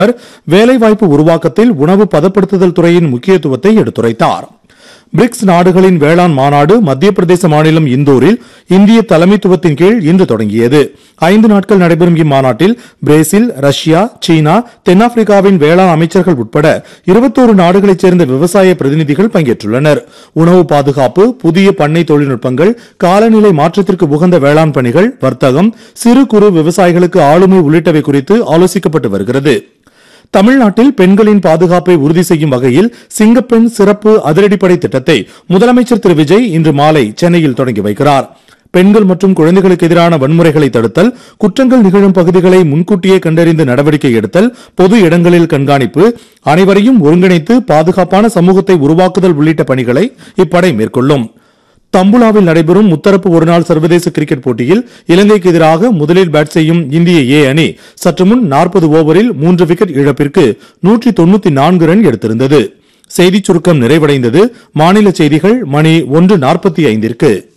அவர் வேலைவாய்ப்பு உருவாக்கத்தில் உணவு பதப்படுத்துதல் துறையின் முக்கியத்துவத்தை எடுத்துரைத்தார் பிரிக்ஸ் நாடுகளின் வேளாண் மாநாடு மத்திய பிரதேச மாநிலம் இந்தூரில் இந்திய தலைமைத்துவத்தின் கீழ் இன்று தொடங்கியது ஐந்து நாட்கள் நடைபெறும் இம்மாநாட்டில் பிரேசில் ரஷ்யா சீனா தென்னாப்பிரிக்காவின் வேளாண் அமைச்சர்கள் உட்பட இருபத்தோரு நாடுகளைச் சேர்ந்த விவசாய பிரதிநிதிகள் பங்கேற்றுள்ளனர் உணவு பாதுகாப்பு புதிய பண்ணை தொழில்நுட்பங்கள் காலநிலை மாற்றத்திற்கு உகந்த வேளாண் பணிகள் வர்த்தகம் சிறு குறு விவசாயிகளுக்கு ஆளுமை உள்ளிட்டவை குறித்து ஆலோசிக்கப்பட்டு வருகிறது தமிழ்நாட்டில் பெண்களின் பாதுகாப்பை உறுதி செய்யும் வகையில் சிங்கப்பெண் சிறப்பு அதிரடிப்படை திட்டத்தை முதலமைச்சர் திரு விஜய் இன்று மாலை சென்னையில் தொடங்கி வைக்கிறார் பெண்கள் மற்றும் குழந்தைகளுக்கு எதிரான வன்முறைகளை தடுத்தல் குற்றங்கள் நிகழும் பகுதிகளை முன்கூட்டியே கண்டறிந்து நடவடிக்கை எடுத்தல் பொது இடங்களில் கண்காணிப்பு அனைவரையும் ஒருங்கிணைத்து பாதுகாப்பான சமூகத்தை உருவாக்குதல் உள்ளிட்ட பணிகளை இப்படை மேற்கொள்ளும் தம்புலாவில் நடைபெறும் முத்தரப்பு ஒருநாள் சர்வதேச கிரிக்கெட் போட்டியில் இலங்கைக்கு எதிராக முதலில் பேட் செய்யும் இந்திய ஏ அணி சற்று முன் நாற்பது ஓவரில் மூன்று விக்கெட் இழப்பிற்கு நூற்றி தொண்ணூத்தி நான்கு ரன் எடுத்திருந்தது செய்திச் சுருக்கம் நிறைவடைந்தது மாநில செய்திகள் மணி ஒன்று நாற்பத்தி ஐந்திற்கு